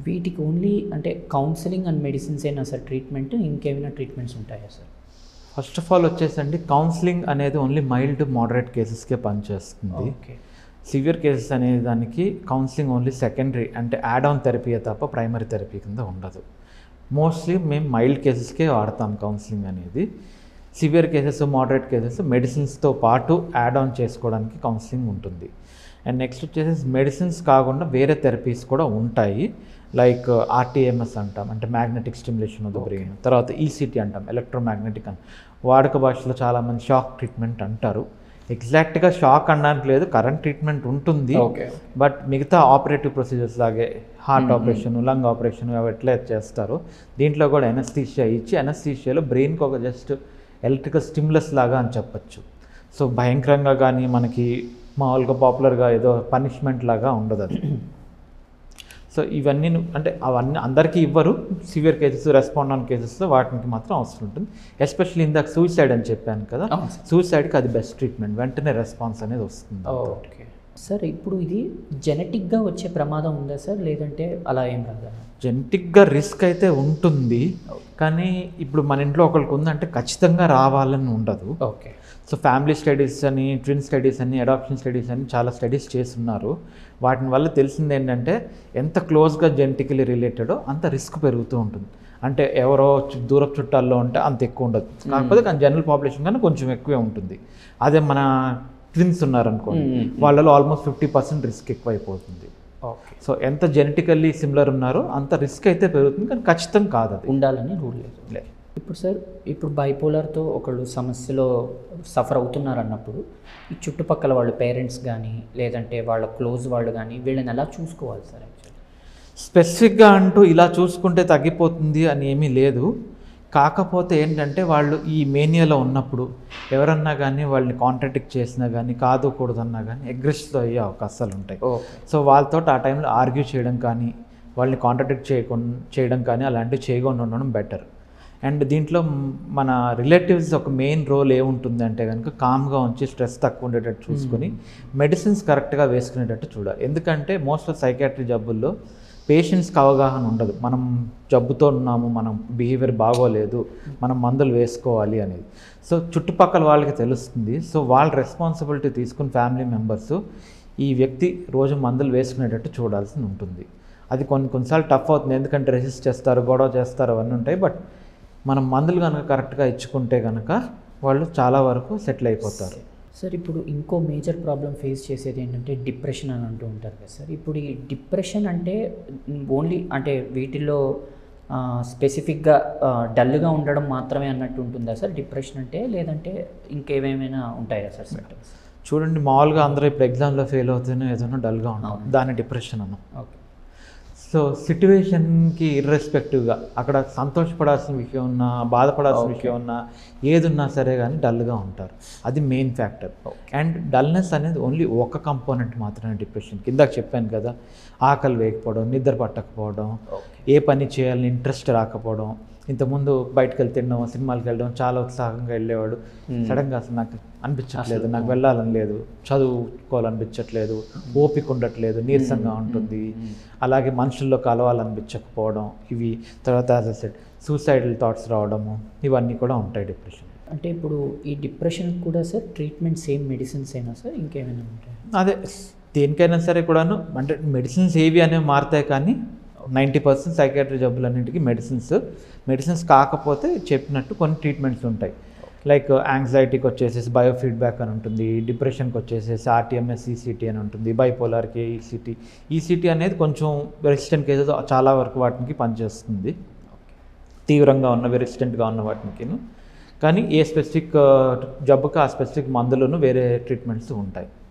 వీటికి ఓన్లీ అంటే counselling and medicines అయినా సార్ ట్రీట్మెంట్ ఇంకేమైనా ట్రీట్మెంట్స్ ఉంటాయా సార్ ఫస్ట్ ఆఫ్ ఆల్ వచ్చేసండి కౌన్సిలింగ్ అనేది ఓన్లీ మైల్డ్ మోడరేట్ కేసెస్కే పనిచేస్తుంది ఓకే సివియర్ కేసెస్ అనే దానికి కౌన్సిలింగ్ ఓన్లీ సెకండరీ అంటే యాడ్ ఆన్ థెరపీ తప్ప ప్రైమరీ థెరపీ కింద ఉండదు మోస్ట్లీ మేము మైల్డ్ కేసెస్కే వాడతాం కౌన్సిలింగ్ అనేది సివియర్ కేసెస్ మోడరేట్ కేసెస్ మెడిసిన్స్తో పాటు యాడ్ ఆన్ చేసుకోవడానికి కౌన్సిలింగ్ ఉంటుంది అండ్ నెక్స్ట్ వచ్చేసి మెడిసిన్స్ కాకుండా వేరే థెరపీస్ కూడా ఉంటాయి లైక్ ఆర్టీఎంఎస్ అంటాం అంటే magnetic stimulation of the brain తర్వాత ఈసీటీ అంటాం ఎలక్ట్రోమాగ్నెటిక్ అని వాడుక భాషలో చాలామంది షాక్ ట్రీట్మెంట్ అంటారు ఎగ్జాక్ట్గా షాక్ అనడానికి లేదు కరెంట్ ట్రీట్మెంట్ ఉంటుంది ఓకే బట్ మిగతా ఆపరేటివ్ ప్రొసీజర్స్ లాగే హార్ట్ ఆపరేషన్ లంగ్ ఆపరేషన్ అవి ఎట్లా చేస్తారో దీంట్లో కూడా ఎనస్థీషియా ఇచ్చి ఎనస్థీషియాలో బ్రెయిన్కి ఒక జస్ట్ ఎలక్ట్రికల్ స్టిమ్యులస్ లాగా అని చెప్పచ్చు సో భయంకరంగా కానీ మనకి మామూలుగా పాపులర్గా ఏదో పనిష్మెంట్ లాగా ఉండదు అది సో ఇవన్నీ ను- అంటే అవన్నీ అందరికీ ఇవ్వరు సివియర్ కేసెస్ రెస్పాండ్ ఆన్ కేసెస్లో వాటికి మాత్రం అవసరం ఉంటుంది ఎస్పెషల్లీ ఇందాక సూసైడ్ అని చెప్పాను కదా అవును సార్ సూసైడ్కి అది బెస్ట్ ట్రీట్మెంట్ వెంటనే రెస్పాన్స్ అనేది వస్తుంది ఓకే సార్ ఇప్పుడు ఇది జెనెటిక్గా వచ్చే ప్రమాదం ఉందా సార్ లేదంటే అలా ఏం రాదా జెనెటిక్గా రిస్క్ అయితే ఉంటుంది కానీ ఇప్పుడు మన ఇంట్లో ఒకరికి ఉందంటే ఖచ్చితంగా రావాలని ఉండదు ఓకే సో ఫ్యామిలీ స్టడీస్ అని ట్విన్ స్టడీస్ అని అడాప్షన్ స్టడీస్ అని చాలా స్టడీస్ చేస్తున్నారు వాటిని వల్ల తెలిసింది ఏంటంటే ఎంత క్లోజ్గా జెనెటికలీ రిలేటెడో అంత రిస్క్ పెరుగుతూ ఉంటుంది అంటే ఎవరో చు- దూరపు చుట్టాల్లో ఉంటే అంత ఎక్కువ ఉండదు కాకపోతే కానీ జనరల్ పాపులేషన్ కన్నా కొంచెం ఎక్కువే ఉంటుంది అదే మన ట్విన్స్ ఉన్నారనుకోండి Mm. వాళ్ళలో ఆల్మోస్ట్ ఫిఫ్టీ పర్సెంట్ రిస్క్ ఎక్కువైపోతుంది ఓకే సో ఎంత జెనెటికల్లీ సిమిలర్ ఉన్నారో అంత రిస్క్ అయితే పెరుగుతుంది కానీ ఖచ్చితం కాదు అది ఉండాలని రూల్ లేదు లే. ఇప్పుడు సార్ ఇప్పుడు బైపోలర్తో ఒకళ్ళు సమస్యలో సఫర్ అవుతున్నారు అన్నప్పుడు ఈ చుట్టుపక్కల వాళ్ళ పేరెంట్స్ కానీ లేదంటే వాళ్ళ క్లోజ్ వాళ్ళు కానీ వీళ్ళని ఎలా చూసుకోవాలి సార్ యాక్చువల్లీ స్పెసిఫిక్గా అంటూ ఇలా చూసుకుంటే తగ్గిపోతుంది అని ఏమీ లేదు కాకపోతే ఏంటంటే వాళ్ళు ఈ మేనియాలో ఉన్నప్పుడు ఎవరన్నా కానీ వాళ్ళని కాంట్రాక్ట్ చేసినా కానీ కాదు కూడదన్నా కానీ అగ్రెసివ్ అయ్యే అవకాశాలు ఉంటాయి ఓకే సో వాళ్ళతో ఆ టైంలో ఆర్గ్యూ చేయడం కానీ వాళ్ళని కాంట్రాక్ట్ చేయకుండా చేయడం కానీ అలాంటివి చేయకుండా ఉండడం బెటర్ అండ్ దీంట్లో మ్- మన రిలేటివ్స్ ఒక మెయిన్ రోల్ ఏముంటుంది అంటే కనుక కామ్గా ఉంచి స్ట్రెస్ తక్కువ ఉండేటట్టు చూసుకొని మెడిసిన్స్ కరెక్ట్గా వేసుకునేటట్టు చూడాలి ఎందుకంటే మోస్ట్ ఆఫ్ సైకాట్రీ జబ్బుల్లో పేషెంట్స్కి అవగాహన ఉండదు మనం జబ్బుతో ఉన్నాము మనం బిహేవియర్ బాగోలేదు మనం మందులు వేసుకోవాలి అనేది సో చుట్టుపక్కల వాళ్ళకి తెలుస్తుంది సో వాళ్ళ రెస్పాన్సిబిలిటీ తీసుకుని ఫ్యామిలీ మెంబర్స్ ఈ వ్యక్తి రోజు మందులు వేసుకునేటట్టు చూడాల్సి ఉంటుంది అది కొన్ని కొన్నిసార్లు టఫ్ అవుతుంది ఎందుకంటే రెసిస్ట్ చేస్తారు గొడవ చేస్తారు అవన్నీ ఉంటాయి బట్ మనం మందులు కనుక కరెక్ట్గా ఇచ్చుకుంటే కనుక వాళ్ళు చాలా వరకు సెటిల్ అయిపోతారు సార్ ఇప్పుడు ఇంకో మేజర్ ప్రాబ్లం ఫేస్ చేసేది ఏంటంటే డిప్రెషన్ అని అంటూ ఉంటారు కదా సార్ ఇప్పుడు ఈ డిప్రెషన్ అంటే ఓన్లీ అంటే వీటిల్లో స్పెసిఫిక్గా డల్గా ఉండడం మాత్రమే అన్నట్టు ఉంటుందా సార్ డిప్రెషన్ అంటే లేదంటే ఇంకేమేమైనా ఉంటాయా సార్ సిమ్టమ్స్ చూడండి మామూలుగా అందరూ ఇప్పుడు ఎగ్జామ్లో ఫెయిల్ అవుతూనే ఏదైనా డల్గా ఉంటాం అవును. దాన్ని డిప్రెషన్ అన్నాం ఓకే సో సిట్యువేషన్కి ఇర్రెస్పెక్టివ్గా అక్కడ సంతోషపడాల్సిన విషయం ఉన్నా బాధపడాల్సిన విషయం ఉన్నా ఏది ఉన్నా సరే కానీ డల్గా ఉంటారు అది మెయిన్ ఫ్యాక్టర్ అండ్ డల్నెస్ అనేది ఓన్లీ ఒక కంపోనెంట్ మాత్రమే డిప్రెషన్కి ఇందాక చెప్పాను కదా ఆకలి వేయకపోవడం నిద్ర పట్టకపోవడం ఓకే ఏ పని చేయాలని ఇంట్రెస్ట్ రాకపోవడం ఇంతకుముందు బయటకు వెళ్ళి తినడం సినిమాలకు వెళ్ళడం చాలా ఉత్సాహంగా వెళ్ళేవాడు సడన్గా అసలు నాకు అనిపించట్లేదు నాకు వెళ్ళాలని లేదు చదువుకోవాలనిపించట్లేదు ఓపిక ఉండట్లేదు నీరసంగా ఉంటుంది అలాగే మనుషుల్లో కలవాలనిపించకపోవడం ఇవి తర్వాత as a set suicidal thoughts రావడము ఇవన్నీ కూడా ఉంటాయి డిప్రెషన్ అంటే ఇప్పుడు ఈ డిప్రెషన్ కూడా సార్ ట్రీట్మెంట్ సేమ్ మెడిసిన్స్ అయినా సార్ ఇంకేమైనా ఉంటాయి అదే దేనికైనా సరే కూడాను అంటే మెడిసిన్స్ ఏవి అనేవి మారుతాయి కానీ నైంటీ పర్సెంట్ సైకాట్రీ జబ్బులన్నింటికి మెడిసిన్స్ మెడిసిన్స్ కాకపోతే చెప్పినట్టు కొన్ని ట్రీట్మెంట్స్ ఉంటాయి లైక్ యాంగ్జైటీకి వచ్చేసేసి బయో ఫీడ్బ్యాక్ అని ఉంటుంది డిప్రెషన్కి వచ్చేసేసి ఆర్టీఎంఎస్ ఈసీటీ అని ఉంటుంది బైపోలార్కి ఈసీటీ ఈసీటీ అనేది కొంచెం రెసిస్టెంట్ కేసెస్ చాలా వరకు వాటికి పనిచేస్తుంది తీవ్రంగా ఉన్న రెసిస్టెంట్గా ఉన్న వాటికిను కానీ ఏ స్పెసిఫిక్ జబ్బుకి ఆ స్పెసిఫిక్ మందులను వేరే ట్రీట్మెంట్స్ ఉంటాయి